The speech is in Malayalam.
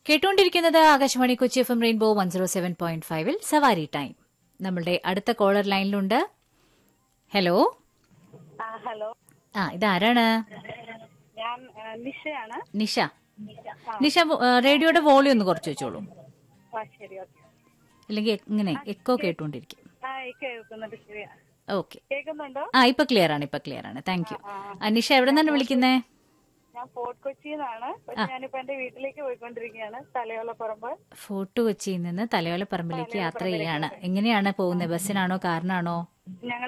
കേട്ടുകൊണ്ടിരിക്കുന്നത് Akashvani Kochi F M rainbow one zero seven point ഫൈവിൽ സവാരി ടൈം നമ്മളുടെ അടുത്ത കോളർ ലൈനിലുണ്ട് ഹലോ ആ ഹലോ ആ ഇതാരാണ് ഞാൻ ആ, നിഷയാണ് നിഷ നിഷ ആ, റേഡിയോയുടെ വോളിയം ഒന്ന് കുറച്ച് വെച്ചോളൂ ആ ശരി ഓക്കെ അല്ലെങ്കിൽ ഇങ്ങനെ എക്കോ കേട്ടുകൊണ്ടിരിക്കും ആ ഈ കേൾക്കുന്നുണ്ട് ശരിയാ ഓക്കെ കേൾക്കുന്നുണ്ടോ ആ ഇപ്പൊ ക്ലിയർ ആണ് ഇപ്പൊ ക്ലിയർ ആണ് താങ്ക് യു നിഷ എവിടെ നിന്നാണ് വിളിക്കുന്നേ ഞാൻ ഫോർട്ട് കൊച്ചിന്നാണ് പക്ഷെ ഞാനിപ്പോ എന്റെ വീട്ടിലേക്ക് പോയിക്കൊണ്ടിരിക്കുകയാണ് തലയോളപ്പറമ്പ് ഫോർട്ട് കൊച്ചിയിൽ നിന്ന് തലയോല പറമ്പിലേക്ക് യാത്ര ചെയ്യാണ് എങ്ങനെയാണ് പോകുന്നത് ബസ്സിനാണോ കാറിനാണോ ഞങ്ങൾ